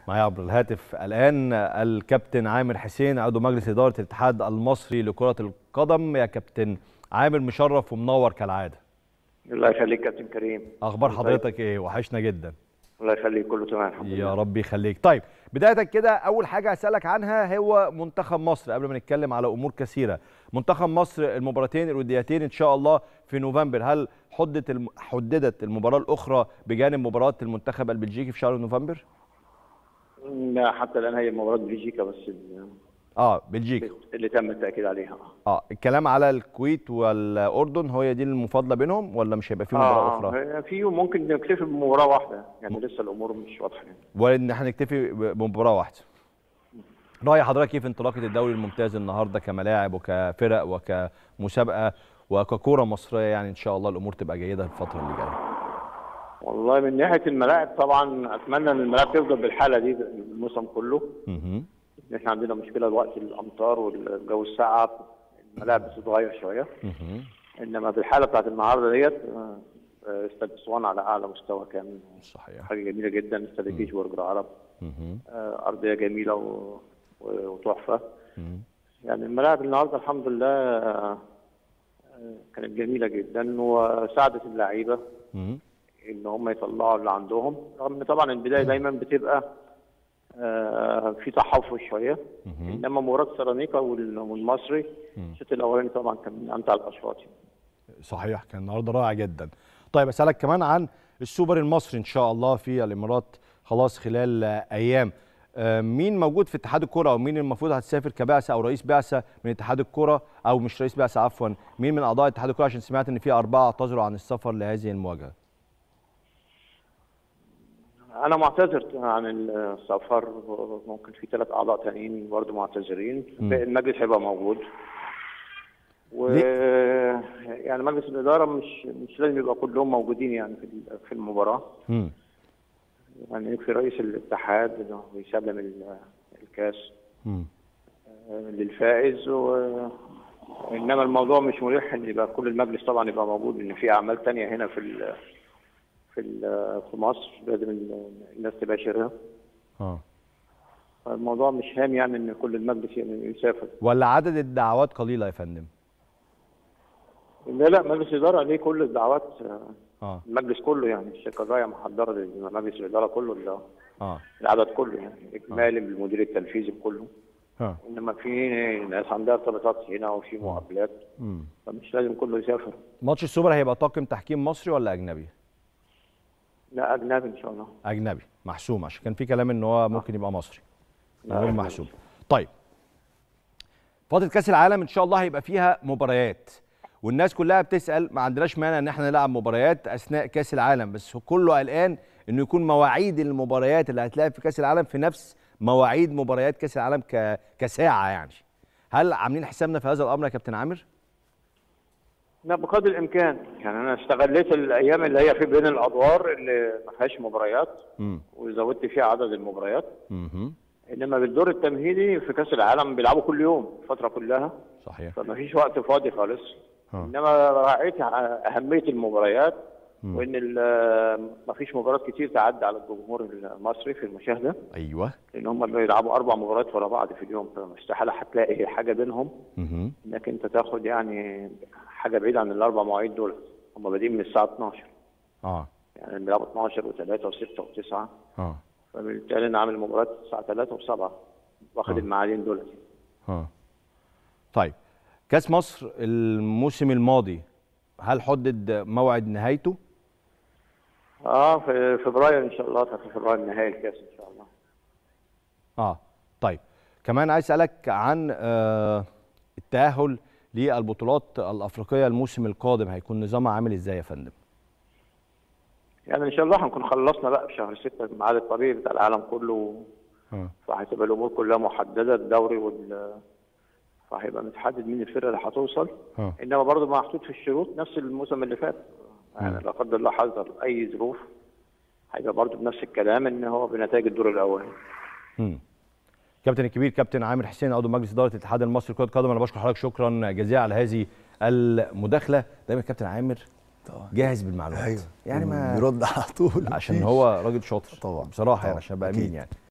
معايا عبر الهاتف الان الكابتن عامر حسين عضو مجلس اداره الاتحاد المصري لكره القدم يا كابتن عامر مشرف ومنور كالعاده الله يخليك كابتن كريم اخبار طيب. حضرتك ايه وحشنا جدا الله يخليك كله تمام الحمد لله يا رب يخليك طيب بدايه كده اول حاجه اسالك عنها هو منتخب مصر قبل ما نتكلم على امور كثيره منتخب مصر المباراتين الوديتين ان شاء الله في نوفمبر هل حدت الم... حددت المباراه الاخرى بجانب مباراه المنتخب البلجيكي في شهر نوفمبر لا حتى الان هي مباراه بلجيكا بس اللي- اه بلجيكا اللي تم التاكيد عليها اه الكلام على الكويت والاردن هي دي المفاضله بينهم ولا مش هيبقى في مباراه اخرى هي في ممكن نكتفي بمباراه واحده يعني لسه الامور مش واضحه يعني. ولا ان احنا نكتفي ب- بمباراه واحده راي حضرتك كيف انطلاقه الدوري الممتاز النهارده كملاعب وكفرق وكمسابقه وككوره مصريه يعني ان شاء الله الامور تبقى جيده الفتره اللي جايه والله من ناحيه الملاعب طبعا اتمنى ان الملاعب تفضل بالحاله دي الموسم كله مهم. احنا عندنا مشكله دلوقتي الامطار والجو الساقع الملاعب بتتغير شويه مهم. انما بالحاله بتاعت النهارده ديت آه، آه، استاد اسوان على اعلى مستوى كان صحيح حاجه جميله جدا استاد بيتسبورج العرب مهم. آه، ارضيه جميله و- و- وتحفه مهم. يعني الملاعب النهارده الحمد لله آه، آه، كانت جميله جدا وساعدت اللعيبه مهم. ان هم يطلعوا اللي عندهم رغم ان طبعا البدايه دايما بتبقى آه، في تحفظ شويه مهم. انما مباراه سيراميكا وال- والمصري مم. الشوط الاولاني طبعا كان من امتع الاشواط يعني. صحيح كان النهارده رائع جدا طيب اسالك كمان عن السوبر المصري ان شاء الله في الامارات خلاص خلال آه، ايام آه، مين موجود في اتحاد الكره او مين المفروض هتسافر كبعثه او رئيس بعثه من اتحاد الكره او مش رئيس بعثه عفوا مين من اعضاء اتحاد الكره عشان سمعت ان في اربعه اعتذروا عن السفر لهذه المواجهه انا معتذر عن السفر ممكن في ثلاث اعضاء تانيين برضه معتذرين مم. المجلس هيبقى موجود و يعني مجلس الاداره مش مش لازم يبقى كلهم موجودين يعني في ال- في المباراه مم. يعني في رئيس الاتحاد انه يسلم ال- الكاس مم. آه، للفائز و انما الموضوع مش مريح ان يبقى كل المجلس طبعا يبقى موجود ان في اعمال تانية هنا في ال في ال في مصر لازم ال- الناس تباشرها اه الموضوع مش هام يعني ان كل المجلس يعني يسافر ولا عدد الدعوات قليله يا فندم لا لا مجلس الاداره ليه كل الدعوات آه، اه المجلس كله يعني الشركه الرايه محضره لمجلس الاداره كله ال- اه العدد كله يعني اجمالي بالمدير التنفيذي كله اه انما في ناس عندها ارتباطات هنا وفي مقابلات مم. فمش لازم كله يسافر ماتش السوبر هيبقى طاقم تحكيم مصري ولا اجنبي لا اجنبي ان شاء الله اجنبي محسوم عشان كان في كلام ان هو ممكن يبقى مصري لا، غير أجنبي. محسوب طيب فتره كاس العالم ان شاء الله هيبقى فيها مباريات والناس كلها بتسال ما عندناش مانع ان احنا نلعب مباريات اثناء كاس العالم بس كله قلقان انه يكون مواعيد المباريات اللي هتلعب في كاس العالم في نفس مواعيد مباريات كاس العالم ك... كساعه يعني هل عاملين حسابنا في هذا الامر يا كابتن عامر لا بقدر الامكان يعني انا استغليت الايام اللي هي في بين الادوار اللي ما فيهاش مباريات امم وزودت فيها عدد المباريات امم انما بالدور التمهيدي في كاس العالم بيلعبوا كل يوم الفتره كلها صحيح فما فيش وقت فاضي خالص ها. انما راعيت اهميه المباريات مم. وان ال- ما فيش مباريات كتير تعدي على الجمهور المصري في المشاهده ايوه لان هم بيلعبوا اربع مباريات ورا بعض في اليوم فاستحاله هتلاقي حاجه بينهم امم انك انت تاخد يعني حاجه بعيده عن الاربع مواعيد دول هم بادئين من الساعه 12 اه يعني بيلعبوا 12 و3 و6 و9 اه فبالتالي انا عامل مباراه الساعه 3 و7 واخد آه. الميعادين دول ها طيب كاس مصر الموسم الماضي هل حدد موعد نهايته؟ اه في فبراير ان شاء الله في فبراير نهائي الكاس ان شاء الله اه طيب كمان عايز اسالك عن آه التاهل للبطولات الافريقيه الموسم القادم هيكون نظامها عامل ازاي يا فندم؟ يعني ان شاء الله هنكون خلصنا بقى في شهر 6 الميعاد الطبيعي بتاع العالم كله اه فهتبقى الامور كلها محدده الدوري وال فهيبقى متحدد مين الفرقه اللي هتوصل اه انما برضه محطوط في الشروط نفس الموسم اللي فات يعني لا قدر الله حصل اي ظروف هيبقى برضه بنفس الكلام ان هو بنتائج الدور الاول مم. كابتن الكبير كابتن عامر حسين عضو مجلس اداره الاتحاد المصري لكره القدم انا بشكر حضرتك شكرا جزيلا على هذه المداخله دايما كابتن عامر طبعا جاهز بالمعلومات ايوه يعني ما بيرد على طول عشان مفيش. هو راجل شاطر طبعا بصراحه يعني طبعا. عشان ابقى أكيد. امين يعني